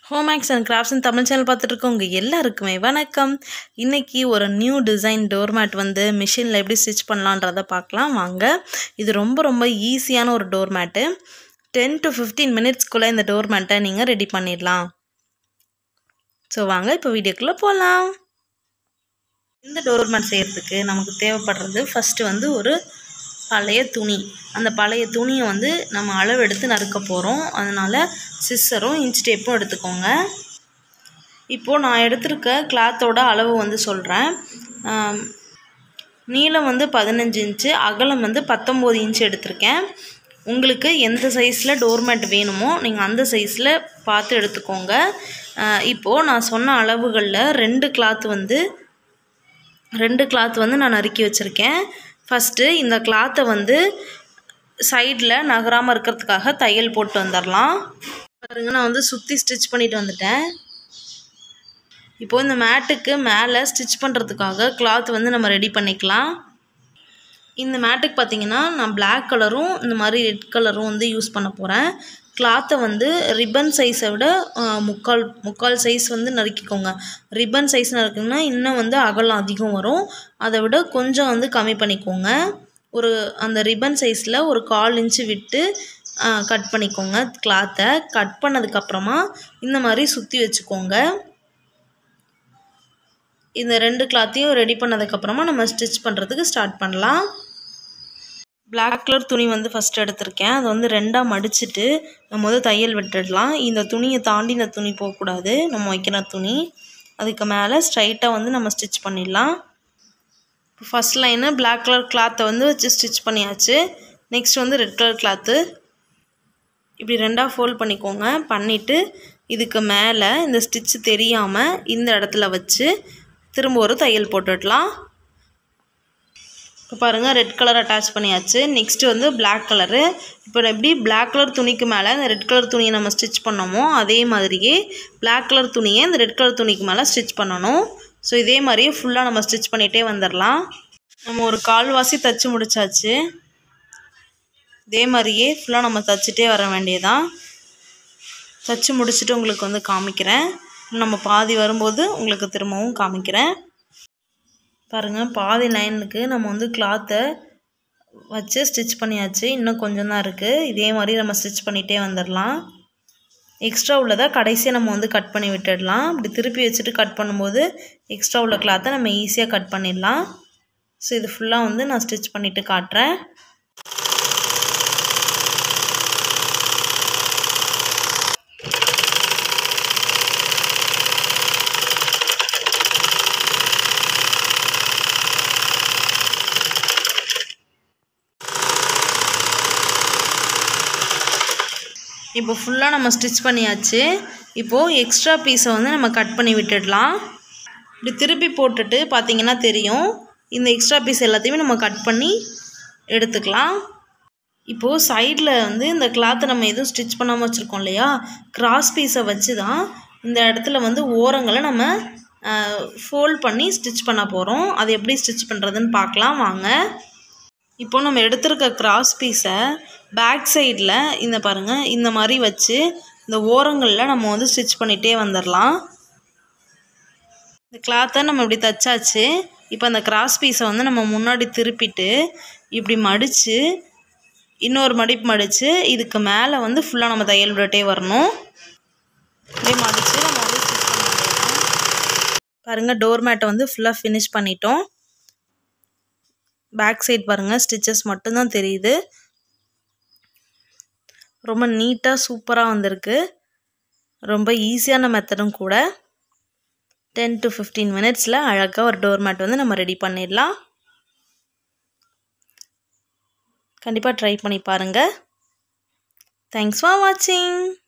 ஹோமேக்ஸ் and crafts and Tamil channel பார்த்துட்டு இருக்கவங்க எல்லாருக்குமே வணக்கம் இன்னைக்கு ஒரு நியூ டிசைன் டோர்மேட் வந்து மிஷினில் எப்படி ஸ்டிச் பண்ணலான்றதை பார்க்கலாம் வாங்க இது ரொம்ப ரொம்ப ஈஸியான ஒரு டோர்மேட்டு டென் டு ஃபிஃப்டீன் மினிட்ஸ்க்குள்ளே இந்த டோர்மேட்டை நீங்கள் ரெடி பண்ணிடலாம் ஸோ வாங்க இப்போ வீடியோக்குள்ளே போகலாம் இந்த டோர்மேட் செய்கிறதுக்கு நமக்கு தேவைப்படுறது ஃபஸ்ட்டு வந்து ஒரு பழைய துணி அந்த பழைய துணியை வந்து நம்ம அளவு எடுத்து நறுக்க போகிறோம் அதனால் சிஸ்ஸரும் இன்ச் டேப்பும் எடுத்துக்கோங்க இப்போது நான் எடுத்திருக்க கிளாத்தோட அளவு வந்து சொல்கிறேன் நீளம் வந்து பதினஞ்சு இன்ச்சு அகலம் வந்து பத்தொம்போது இன்ச்சு எடுத்திருக்கேன் உங்களுக்கு எந்த சைஸில் டோர்மேட் வேணுமோ நீங்கள் அந்த சைஸில் பார்த்து எடுத்துக்கோங்க இப்போது நான் சொன்ன அளவுகளில் ரெண்டு கிளாத் வந்து ரெண்டு கிளாத் வந்து நான் நறுக்கி வச்சுருக்கேன் ஃபஸ்ட்டு இந்த கிளாத்தை வந்து சைடில் நகராமல் இருக்கிறதுக்காக தையல் போட்டு வந்துடலாம் பாருங்க நான் வந்து சுற்றி ஸ்டிச் பண்ணிட்டு வந்துட்டேன் இப்போது இந்த மேட்டுக்கு மேலே ஸ்டிச் பண்ணுறதுக்காக கிளாத் வந்து நம்ம ரெடி பண்ணிக்கலாம் இந்த மேட்டுக்கு பார்த்தீங்கன்னா நான் பிளாக் கலரும் இந்த மாதிரி ரெட் கலரும் வந்து யூஸ் பண்ண போகிறேன் கிளாத்தை வந்து ரிப்பன் சைஸை விட முக்கால் முக்கால் சைஸ் வந்து நறுக்கிக்கோங்க ரிப்பன் சைஸ் நறுக்குங்கன்னா இன்னும் வந்து அகலம் அதிகம் வரும் அதை விட கொஞ்சம் வந்து கம்மி பண்ணிக்கோங்க ஒரு அந்த ரிப்பன் சைஸில் ஒரு கால் இன்ச்சு விட்டு கட் பண்ணிக்கோங்க கிளாத்தை கட் பண்ணதுக்கப்புறமா இந்த மாதிரி சுற்றி வச்சுக்கோங்க இந்த ரெண்டு கிளாத்தையும் ரெடி பண்ணதுக்கப்புறமா நம்ம ஸ்டிச் பண்ணுறதுக்கு ஸ்டார்ட் பண்ணலாம் பிளாக் கலர் துணி வந்து ஃபஸ்ட் எடுத்திருக்கேன் அதை வந்து ரெண்டாக மடிச்சுட்டு நம்ம வந்து தையல் விட்டுடலாம் இந்த துணியை தாண்டி இந்த துணி போகக்கூடாது நம்ம வைக்கிற துணி அதுக்கு மேலே ஸ்ட்ரைட்டாக வந்து நம்ம ஸ்டிச் பண்ணிடலாம் ஃபஸ்ட் லைனு பிளாக் கலர் கிளாத்தை வந்து வச்சு ஸ்டிச் பண்ணியாச்சு நெக்ஸ்ட் வந்து ரெட் கலர் கிளாத்து இப்படி ரெண்டாக ஃபோல்ட் பண்ணிக்கோங்க பண்ணிவிட்டு இதுக்கு மேலே இந்த ஸ்டிச்சு தெரியாமல் இந்த இடத்துல வச்சு திரும்ப ஒரு தையல் போட்டுடலாம் இப்போ பாருங்கள் ரெட் கலர் அட்டாச் பண்ணியாச்சு நெக்ஸ்ட்டு வந்து பிளாக் கலரு இப்போ எப்படி பிளாக் கலர் துணிக்கு மேலே இந்த ரெட் கலர் துணியை நம்ம ஸ்டிச் பண்ணோமோ அதே மாதிரியே பிளாக் கலர் துணியை இந்த ரெட் கலர் துணிக்கு மேலே ஸ்டிச் பண்ணணும் ஸோ இதே மாதிரியே ஃபுல்லாக நம்ம ஸ்டிச் பண்ணிகிட்டே வந்துடலாம் நம்ம ஒரு கால்வாசி தைச்சி முடிச்சாச்சு இதே மாதிரியே ஃபுல்லாக நம்ம தைச்சிட்டே வர வேண்டியதான் தைச்சி முடிச்சுட்டு உங்களுக்கு வந்து காமிக்கிறேன் நம்ம பாதி வரும்போது உங்களுக்கு திரும்பவும் காமிக்கிறேன் பாருங்கள் பாதி லைனுக்கு நம்ம வந்து கிளாத்தை வச்சு ஸ்டிச் பண்ணியாச்சு இன்னும் கொஞ்சம் தான் இருக்குது இதே மாதிரி நம்ம ஸ்டிச் பண்ணிகிட்டே வந்துடலாம் எக்ஸ்ட்ரா உள்ளதை கடைசியாக நம்ம வந்து கட் பண்ணி விட்டுடலாம் இப்படி திருப்பி வச்சுட்டு கட் பண்ணும்போது எக்ஸ்ட்ரா உள்ள கிளாத்தை நம்ம ஈஸியாக கட் பண்ணிடலாம் ஸோ இது ஃபுல்லாக வந்து நான் ஸ்டிச் பண்ணிவிட்டு காட்டுறேன் இப்போ ஃபுல்லாக நம்ம ஸ்டிச் பண்ணியாச்சு இப்போது எக்ஸ்ட்ரா பீஸை வந்து நம்ம கட் பண்ணி விட்டுடலாம் இப்படி திருப்பி போட்டுட்டு பார்த்திங்கன்னா தெரியும் இந்த எக்ஸ்ட்ரா பீஸ் எல்லாத்தையுமே நம்ம கட் பண்ணி எடுத்துக்கலாம் இப்போது சைடில் வந்து இந்த கிளாத்தை நம்ம எதுவும் ஸ்டிச் பண்ணாமல் வச்சுருக்கோம் இல்லையா கிராஸ் பீஸை வச்சு தான் இந்த இடத்துல வந்து ஓரங்களை நம்ம ஃபோல்ட் பண்ணி ஸ்டிச் பண்ண போகிறோம் அது எப்படி ஸ்டிச் பண்ணுறதுன்னு பார்க்கலாம் வாங்க இப்போ நம்ம எடுத்திருக்க கிராஸ் பீஸை பேக் சைடில் இந்த பாருங்கள் இந்த மாதிரி வச்சு இந்த ஓரங்களில் நம்ம வந்து ஸ்டிச் பண்ணிகிட்டே வந்துடலாம் இந்த கிளாத்தை நம்ம இப்படி தைச்சாச்சு இப்போ அந்த கிராஸ் பீஸை வந்து நம்ம முன்னாடி திருப்பிட்டு இப்படி மடித்து இன்னொரு மடிப்பு மடித்து இதுக்கு மேலே வந்து ஃபுல்லாக நம்ம தையல் விட்டுட்டே வரணும் இப்படி மடித்து நம்ம வந்து ஸ்டிச் பண்ண முடியும் பாருங்கள் டோர் மேட்டை வந்து ஃபுல்லாக ஃபினிஷ் பண்ணிட்டோம் பேக் சைட் பாருங்கள் ஸ்டிச்சஸ் மட்டும்தான் தெரியுது ரொம்ப நீட்டாக சூப்பராக வந்திருக்கு ரொம்ப ஈஸியான மெத்தடும் கூட டென் டு ஃபிஃப்டீன் மினிட்ஸில் அழகாக ஒரு டோர் மேட் வந்து நம்ம ரெடி பண்ணிடலாம் கண்டிப்பாக ட்ரை பண்ணி பாருங்கள் தேங்க்ஸ் ஃபார் வாட்சிங்